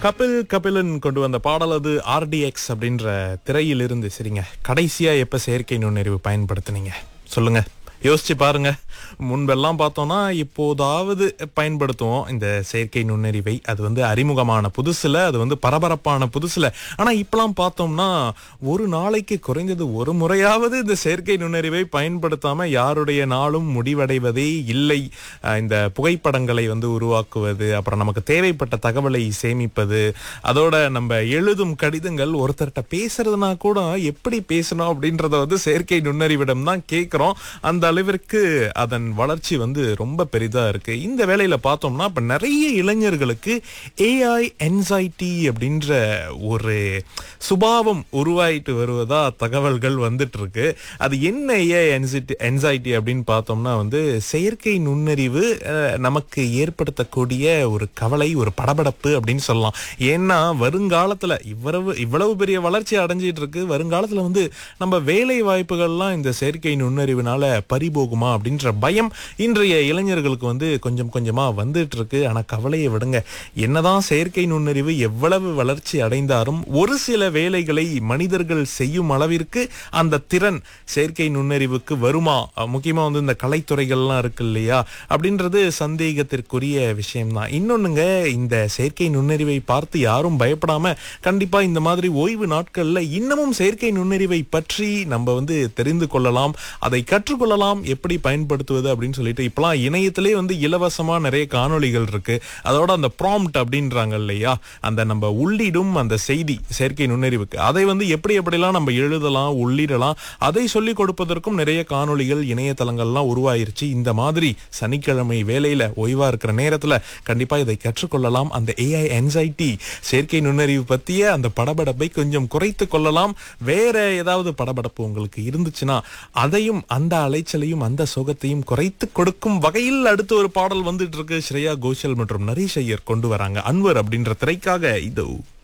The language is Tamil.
கபில் கபிலன் கொண்டு வந்த பாடல் அது ஆர்டிஎக்ஸ் அப்படின்ற திரையிலிருந்து சரிங்க கடைசியா எப்ப செயற்கை நுண்ணறிவு பயன்படுத்துனீங்க சொல்லுங்க யோசிச்சு பாருங்க முன்பெல்லாம் பார்த்தோம்னா இப்போதாவது பயன்படுத்துவோம் இந்த செயற்கை நுண்ணறிவை அது வந்து அறிமுகமான புதுசுல அது வந்து பரபரப்பான புதுசுல ஆனா இப்பெல்லாம் பார்த்தோம்னா ஒரு நாளைக்கு குறைந்தது ஒரு முறையாவது இந்த செயற்கை நுண்ணறிவை பயன்படுத்தாம யாருடைய நாளும் முடிவடைவதே இல்லை அஹ் இந்த புகைப்படங்களை வந்து உருவாக்குவது அப்புறம் நமக்கு தேவைப்பட்ட தகவலை சேமிப்பது அதோட நம்ம எழுதும் கடிதங்கள் ஒருத்தர்கிட்ட பேசுறதுனா கூட எப்படி பேசணும் அப்படின்றத வந்து செயற்கை நுண்ணறிவிடம் தான் கேட்கிறோம் அந்த அளவிற்கு அதன் வளர்ச்சி வந்து ரொம்ப பெரிதா இருக்கு இந்த வேலையில பார்த்தோம்னா இப்ப நிறைய இளைஞர்களுக்கு ஏஐ என்சைட்டி அப்படின்ற ஒரு சுபாவம் உருவாயிட்டு வருவதா தகவல்கள் வந்துட்டு இருக்கு அது என்ன ஏஐ என்சைட்டி அப்படின்னு பார்த்தோம்னா வந்து செயற்கை நுண்ணறிவு அஹ், நமக்கு ஏற்படுத்தக்கூடிய ஒரு கவலை ஒரு படபடப்பு அப்படின்னு சொல்லலாம் ஏன்னா வருங்காலத்துல இவ்வளவு இவ்வளவு பெரிய வளர்ச்சி அடைஞ்சிட்டு இருக்கு வருங்காலத்துல வந்து நம்ம வேலை வாய்ப்புகள்லாம் இந்த செயற்கை நுண்ணறிவுனால பறிபோகுமா அப்படின்ற பயம் இன்றைய இளைஞர்களுக்கு வந்து கொஞ்சம் கொஞ்சமா வந்துட்டு இருக்கு ஆனா கவலையை விடுங்க என்னதான் செயற்கை நுண்ணறிவு எவ்வளவு வளர்ச்சி அடைந்தாலும் ஒரு சில வேலைகளை மனிதர்கள் செய்யும் அளவிற்கு அந்த திறன் செயற்கை நுண்ணறிவுக்கு வருமா அஹ் முக்கியமா வந்து இந்த கலைத்துறைகள்லாம் இருக்கு இல்லையா அப்படின்றது சந்தேகத்திற்குரிய விஷயம்தான் இன்னொன்னுங்க இந்த செயற்கை நுண்ணறிவை பார்த்து யாரும் பயப்படாம கண்டிப்பா இந்த மாதிரி ஓய்வு நாட்கள்ல இன்னமும் செயற்கை நுண்ணறிவை பற்றி நம்ம வந்து தெரிந்து கொள்ளலாம் அதை கற்றுக்கொள்ளலாம் எப்படி பயன்படுத்துவது அப்படின்னு சொல்லிட்டு இப்பலாம் இணையத்திலே வந்து இலவசமா நிறைய காணொளிகள் இருக்கு அதோட அந்த ப்ராம்ப்ட் அப்படின்றாங்க இல்லையா அந்த நம்ம உள்ளிடும் அந்த செய்தி செயற்கை நுண்ணறிவுக்கு அதை வந்து எப்படி எப்படிலாம் நம்ம எழுதலாம் உள்ளிடலாம் அதை சொல்லிக் கொடுப்பதற்கும் நிறைய காணொளிகள் இணையதளங்கள்லாம் உருவாயிருச்சு இந்த மாதிரி சனிக்கிழமை வேலையில ஓய்வா இருக்கிற நேரத்துல கண்டிப்பா இதை கற்றுக்கொள்ளலாம் அந்த ஏஐ என்சைட்டி செயற்கை நுண்ணறிவு பத்திய அந்த படபடப்பை கொஞ்சம் குறைத்து கொள்ளலாம் வேற ஏதாவது படபடப்பு உங்களுக்கு இருந்துச்சுன்னா அதையும் அந்த அலைச்சலையும் அந்த சுகத்தையும் குறைத்து கொடுக்கும் வகையில் அடுத்து ஒரு பாடல் வந்துட்டு இருக்கு ஸ்ரேயா கோஷல் மற்றும் நரீஷ் ஐயர் கொண்டு வராங்க அன்வர் அப்படின்ற திரைக்காக இதோ